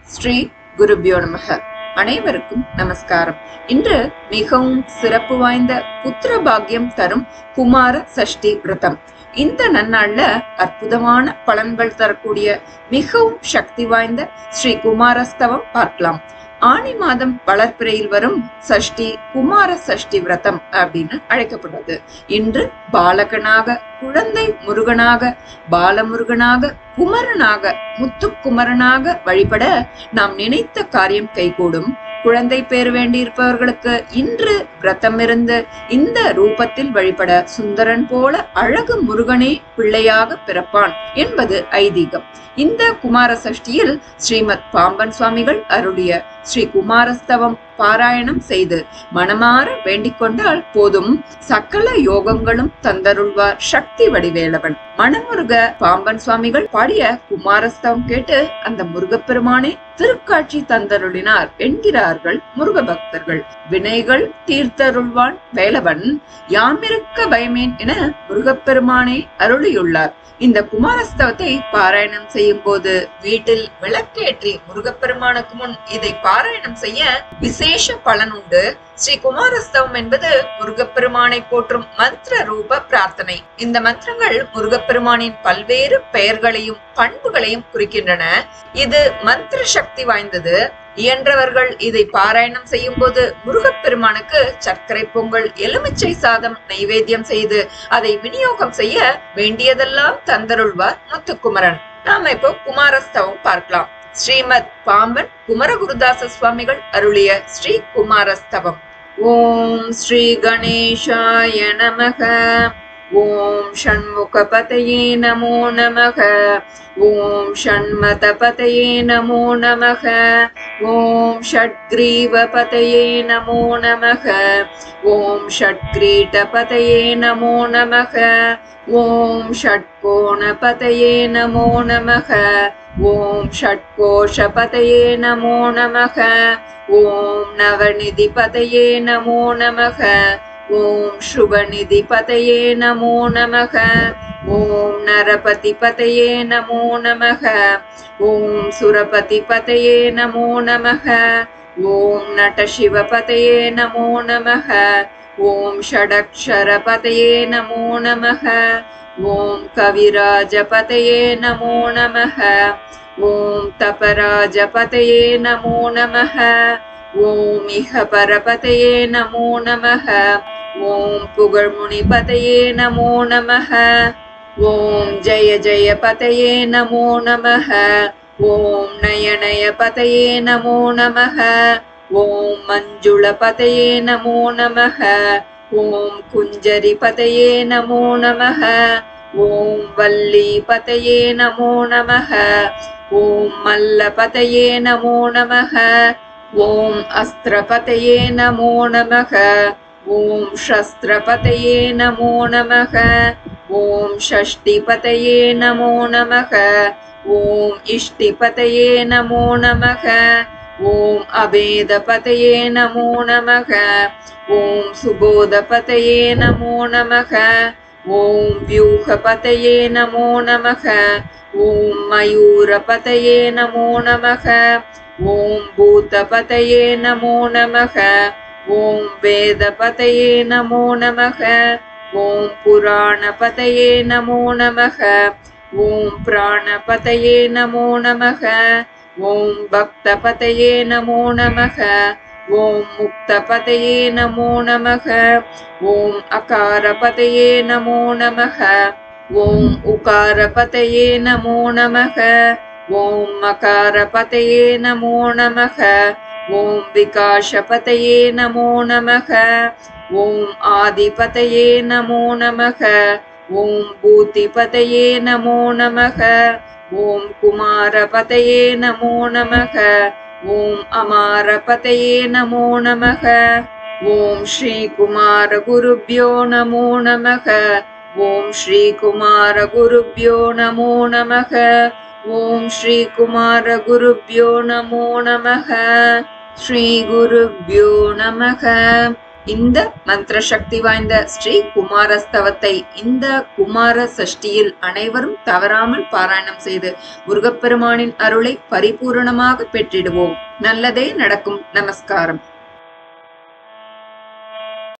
ஸ்ரீ குருபியோ நமக அனைவருக்கும் நமஸ்காரம் இன்று மிகவும் சிறப்பு வாய்ந்த புத்திர பாக்கியம் தரும் குமார சஷ்டி விரதம் இந்த நன்னாள்ல அற்புதமான பலன்கள் தரக்கூடிய மிகவும் சக்தி வாய்ந்த ஸ்ரீ குமாரஸ்தவம் பார்க்கலாம் ஆணி மாதம் வளர்ப்பிறையில் வரும் சஷ்டி குமார சஷ்டி விரதம் அப்படின்னு அழைக்கப்படுறது இன்று பாலகனாக குழந்தை முருகனாக பாலமுருகனாக குமரனாக முத்துக்குமரனாக வழிபட நாம் நினைத்த காரியம் கைகூடும் குழந்தை பேர் வேண்டியிருப்பவர்களுக்கு இன்று விரதம் இருந்து இந்த ரூபத்தில் வழிபட சுந்தரன் போல அழகு முருகனே பிள்ளையாக பிறப்பான் என்பது ஐதீகம் இந்த குமார சஷ்டியில் ஸ்ரீமத் பாம்பன் சுவாமிகள் அருளிய ஸ்ரீ குமாரஸ்தவம் பாராயணம் செய்து மனமாற வேண்டிக் கொண்டால் போதும் சகல யோகங்களும் தந்தருள்வார் சக்தி வடிவேலவன் மனமுருக பாம்பன் சுவாமிகள் பாடிய குமாரஸ்தவம் கேட்டு அந்த முருகப்பெருமானே திருக்காட்சி தந்தருளினார் என்கிறார்கள் முருக பக்தர்கள் வினைகள் தீர்த்தருள்வான் வேலவன் யாமிருக்க பயமேன் என முருகப்பெருமானே அருளியுள்ளார் இந்த குமாரஸ்தவத்தை பாராயணம் செய்யும் போது வீட்டில் விளக்கேற்றி முருகப்பெருமானுக்கு முன் இதை பாராயணம் செய்ய விசேஷ பலன் உண்டு ஸ்ரீ குமாரஸ்தவம் என்பது முருகப்பெருமானை போற்றும் மந்திர ரூப பிரார்த்தனை இந்த மந்திரங்கள் முருகப்பெருமானின் பல்வேறு பெயர்களையும் பண்புகளையும் குறிக்கின்றன இது மந்திர சக்தி வாய்ந்தது இயன்றவர்கள் இதை பாராயணம் செய்யும் போது முருகப்பெருமானுக்கு சர்க்கரை பொங்கல் எலுமிச்சை சாதம் நைவேத்தியம் செய்து அதை விநியோகம் செய்ய வேண்டியதெல்லாம் தந்தருள்வார் முத்துக்குமரன் நாம இப்போ குமாரஸ்தவம் பார்க்கலாம் ஸ்ரீமத் பாம்பன் குமரகுருதாச சுவாமிகள் அருளிய ஸ்ரீ குமாரஸ்தவம் ஓம் ஸ்ரீ கணேஷாய நமக ஓம் ஷண்முகபதயே நமோ நமக ஓம் ஷண்மதபதயே நமோ நமக ஓம் ஷட்கிரீவபதயே நமோ நமக ஓம் ஷட்கிரீட்டபதயே நமோ நமக ஓம் ஷட்கோணபதயே நமோ நமக ஓம் ஷட்கோஷபதயே நமோ நமக ஓம் நவநிதிபதயே நமோ நமக ஓம் சுபநிதிபதயே நமோ நமக ஓம் நரபதிபதயே நமோ நமக ஓம் சுரபதிபதயே நமோ நமக ஓம் நட்டசிவபதயே நமோ நமக ஓம் ஷடக்ஷரபதயே நமோ நமக ஓம் கவிராஜபதயே நமோ நமக ஓம் தபராஜபதயே நமோ நமக ஓம் இஹ பரபதயே நமோ நமக ஓம் புகழ்முனிபதயே நமோ நமக ஓம் ஜய ஜய பதயே நமோ நமக ஓம் நயனய பதயே நமோ நமக ஓம் மஞ்சுள பதயே நமோ நமக ஓம் குஞ்சரி பதயே நமோ நமக ஓம் வல்லி பதயே நமோ நமக ஓம் மல்ல பதயே நமோ நமக ஓம் அஸ்திரபதயே நமோ நமக ஓம் சஸ்திரபதயே நமோ நமக ஓம் ஷஷ்டிபதயே நமோ நமக ஓம் இஷ்டிபதயே நமோ நமக ஓம் அபேதபதயே நமோ நமக ஓம் சுபோதபதயே நமோ நமக ஓம் வியூகபதயே நமோ நமக ஓம் மயூரபதயே நமோ நமக ஓம் பூதபதயே நமோ நமக ஓம் வேதபதயே நமோ நமக ஓம் புராணபதயே நமோ நமக ஓம் பிராணபதயே நமோ நமக ஓம் பக்தபதயே நமோ நமக ஓம் முக்தபதயே நமோ நமக ஓம் அகாரபதயே நமோ நமக ஓம் உகாரபதயே நமோ நமக ஓம் மகாரபதயே நமோ நமக ஓம் விகாஷபதயே நமோ நமக ஓம் ஆதிபதயே நமோ நமக ஓம் பூதிபதயே நமோ நமக ஓம் குமாரபதயே நமோ நமக ஓம் அமாரபதயே நமோ நமக ஓம் ஸ்ரீ குமார குருப்யோ நமோ நமக ஓம் ஸ்ரீ குமார குருப்யோ நமோ நமக ஓம் ஸ்ரீ குமார குருப்யோ நமோ நமக ஸ்ரீ குருப்யோ நமக இந்த மந்திர சக்தி வாய்ந்த ஸ்ரீ குமாரஸ்தவத்தை இந்த குமார சஷ்டியில் அனைவரும் தவறாமல் பாராயணம் செய்து முருகப்பெருமானின் அருளை பரிபூரணமாக பெற்றிடுவோம் நல்லதே நடக்கும் நமஸ்காரம்